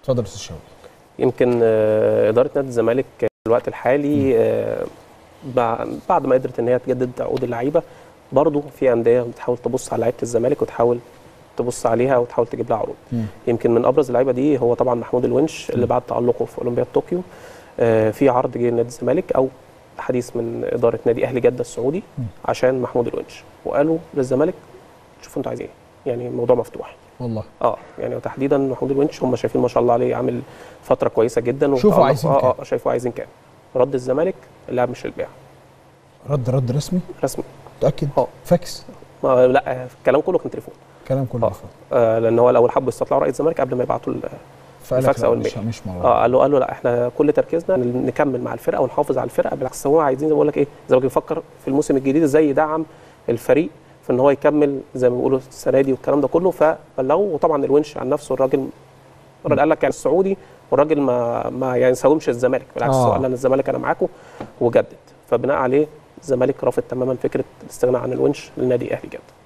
اتفضل يا استاذ شوقي يمكن آه، اداره نادي الزمالك في الوقت الحالي آه، بع- بعد ما قدرت ان هي تجدد عقود اللعيبه برضه في انديه بتحاول تبص على لعيبه الزمالك وتحاول تبص عليها وتحاول تجيب لها عروض مم. يمكن من ابرز اللعيبه دي هو طبعا محمود الونش اللي بعد تالقه في اولمبياد طوكيو آه، في عرض جه لنادي الزمالك او حديث من اداره نادي اهلي جده السعودي مم. عشان محمود الونش وقالوا للزمالك شوفوا انتوا عايزين ايه يعني الموضوع مفتوح والله اه يعني تحديدا محمود الونش هم شايفين ما شاء الله عليه عامل فتره كويسه جدا شوفوا وتألق- عايزين اه كام. اه شايفوا عايزين كام رد الزمالك اللاعب مش للبيع رد رد رسمي رسمي متاكد اه. فاكس ما لا آه، الكلام كله كان تليفون كلام كله اه. آه لان هو الاول حبوا يستطلعوا راي الزمالك قبل ما يبعتوا ال- فقال لك الفاكس لا، أو مش الميل. مش موجود اه قالوا قالوا لا احنا كل تركيزنا نكمل مع الفرقه ونحافظ على الفرقه بالعكس هو عايزين زي ما بقول لك ايه الزمالك بيفكر في الموسم الجديد ازاي يدعم الفريق في ان هو يكمل زي ما بيقولوا السنه دي والكلام ده كله فبلغوا وطبعا الونش عن نفسه الراجل الراجل قال لك يعني السعودي والراجل ما ما يعني ساومش الزمالك بالعكس آه. هو قال لنا الزمالك انا معاكم وجدد فبناء عليه الزمالك رافض تماما فكره الاستغناء عن الونش للنادي اهلي جده